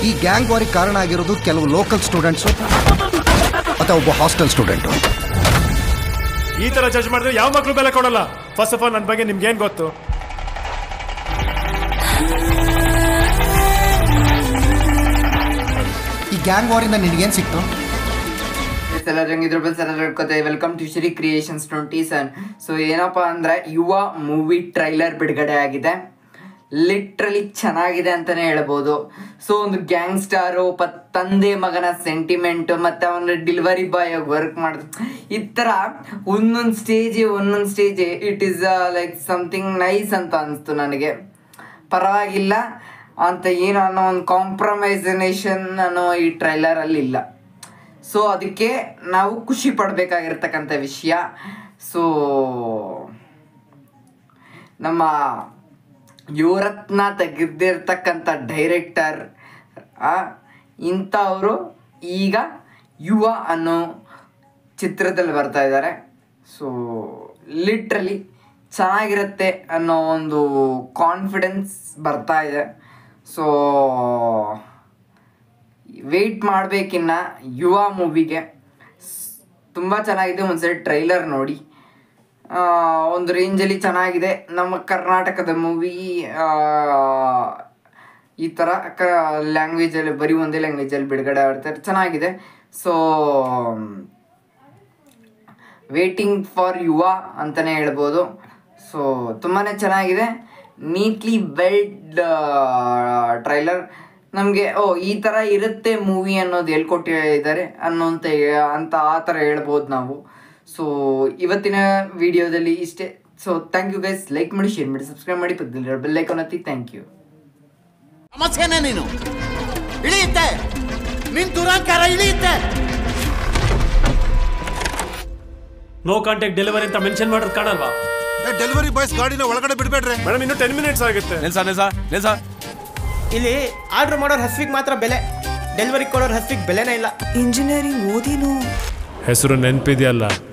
ಈ ಗ್ಯಾಂಗ್ ವಾರಿಗೆ ಕಾರಣ ಆಗಿರೋದು ಕೆಲವು ಲೋಕಲ್ ಸ್ಟೂಡೆಂಟ್ಸು ಅಥವಾ ಒಬ್ಬ ಹಾಸ್ಟೆಲ್ ಸ್ಟೂಡೆಂಟು ಈ ತರ ಜಡ್ಜ್ ಮಾಡಿದ್ರೆ ಯಾವ ಮಕ್ಳು ಬೆಲೆ ಕೊಡಲ್ಲ ಫಸ್ಟ್ ಆಫ್ ಆಲ್ ನನ್ನ ಬಗ್ಗೆ ನಿಮ್ಗೆ ಏನ್ ಗೊತ್ತು ಈ ಗ್ಯಾಂಗ್ ವಾರಿಂದ ನಿನಗೇನು ಸಿಕ್ತು ಎಲ್ಲರೂ ಹೆಂಗಿದ್ರು ಬಸ್ ಎಲ್ಲರೂ ಹೇಳ್ಕೊತೇವೆ welcome to Shri creations twenty seven so ಏನಪ್ಪ ಅಂದರೆ ಯುವ ಮೂವಿ ಟ್ರೈಲರ್ ಬಿಡುಗಡೆ ಆಗಿದೆ ಲಿಟ್ರಲಿ ಚೆನ್ನಾಗಿದೆ ಅಂತಲೇ ಹೇಳ್ಬೋದು ಸೊ ಒಂದು ಗ್ಯಾಂಗ್ಸ್ಟಾರು ಪ ತಂದೆ ಮಗನ ಸೆಂಟಿಮೆಂಟ್ ಮತ್ತು ಅವನ ಡೆಲಿವರಿ ಬಾಯ್ ಆಗಿ ವರ್ಕ್ ಮಾಡೋದು ಈ ಥರ ಒಂದೊಂದು ಸ್ಟೇಜ್ ಒಂದೊಂದು stage it is like something nice ಅಂತ ಅನಿಸ್ತು ನನಗೆ ಪರವಾಗಿಲ್ಲ ಅಂತ ಏನು ಅನ್ನೋ ಒಂದು ಕಾಂಪ್ರಮೈಸನೇಷನ್ ಅನ್ನೋ ಈ ಟ್ರೈಲರಲ್ಲಿ ಇಲ್ಲ ಸೊ ಅದಕ್ಕೆ ನಾವು ಖುಷಿ ಪಡಬೇಕಾಗಿರ್ತಕ್ಕಂಥ ವಿಷಯ ಸೊ ನಮ್ಮ ಯುವರತ್ನ ತೆಗೆದಿರ್ತಕ್ಕಂಥ ಡೈರೆಕ್ಟರ್ ಇಂಥವರು ಈಗ ಯುವ ಅನ್ನೋ ಚಿತ್ರದಲ್ಲಿ ಬರ್ತಾ ಇದ್ದಾರೆ ಸೊ ಲಿಟ್ರಲಿ ಚೆನ್ನಾಗಿರುತ್ತೆ ಅನ್ನೋ ಒಂದು ಕಾನ್ಫಿಡೆನ್ಸ್ ಬರ್ತಾ ಇದೆ ಸೊ ವೆಯ್ಟ್ ಮಾಡಬೇಕಿನ್ನ ಯುವ ಮೂವಿಗೆ ತುಂಬ ಚೆನ್ನಾಗಿದೆ ಒಂದ್ಸರಿ ಟ್ರೈಲರ್ ನೋಡಿ ಆ, ಒಂದು ರೇಂಜಲ್ಲಿ ಚೆನ್ನಾಗಿದೆ ನಮ್ಮ ಕರ್ನಾಟಕದ ಮೂವಿ ಈ ಥರ ಕ ಲ್ಯಾಂಗ್ವೇಜಲ್ಲಿ ಬರೀ ಒಂದೇ ಲ್ಯಾಂಗ್ವೇಜಲ್ಲಿ ಬಿಡುಗಡೆ ಆಗ್ತಾರೆ ಚೆನ್ನಾಗಿದೆ ಸೊ ವೇಟಿಂಗ್ ಫಾರ್ ಯುವ ಅಂತಲೇ ಹೇಳ್ಬೋದು ಸೊ ತುಂಬಾ ಚೆನ್ನಾಗಿದೆ ನೀಟ್ಲಿ ವೆಲ್ಡ್ ಟ್ರೈಲರ್ ನಮಗೆ ಓ ಈ ಥರ ಇರುತ್ತೆ ಮೂವಿ ಅನ್ನೋದು ಹೇಳ್ಕೊಟ್ಟಿದ್ದಾರೆ ಅನ್ನೋಂತ ಅಂತ ಆ ಥರ ಹೇಳ್ಬೋದು ನಾವು ಸೊ ಇವತ್ತಿನ ವಿಡಿಯೋದಲ್ಲಿ ಇಷ್ಟೇ so thank you guys like ಮಾಡಿ ಶೇರ್ ಮಾಡಿ ಸಬ್ಸ್ಕ್ರೈಬ್ ಮಾಡಿ ಪಕ್ಕದಲ್ಲಿರೋ ಬೆಲ್ ಐಕಾನ್ ಒತ್ತಿ ಥ್ಯಾಂಕ್ ಯು ಸಮಸ್ಯೆನೇ ನೀನು ಇಳಿಯುತ್ತೆ ನಿನ್ ದುರಾಂಕಾರ ಇಳಿಯುತ್ತೆ ನೋ ಕಾಂಟ್ಯಾಕ್ಟ್ ಡೆಲಿವರಿ ಅಂತ ಮೆನ್ಷನ್ ಮಾಡೋದು ಕಾಣಲ್ವಾ ಡೆಲಿವರಿ ಬಾಯ್ಸ್ ಗಾಡಿನ ಒಳಗಡೆ ಬಿಡಬೇಡ್ರಿ ಮೇಡಮ್ ಇನ್ನು ಟೆನ್ ಮಿನಿಟ್ಸ್ ಆಗುತ್ತೆ ನಿಲ್ಸ ನಿಲ್ಸ ನಿಲ್ಸ ಇಲ್ಲಿ ಆರ್ಡರ್ ಮಾಡೋರ್ ಹಸ್ವಿಗೆ ಮಾತ್ರ ಬೆಲೆ ಡೆಲಿವರಿ ಕೊಡೋರ್ ಹಸ್ವಿಗೆ ಬೆಲೆನೇ ಇಲ್ಲ ಇಂಜಿನಿಯರಿಂಗ್ ಓದಿನೂ ಹೆಸರು ನೆನಪಿದೆಯಲ್ಲ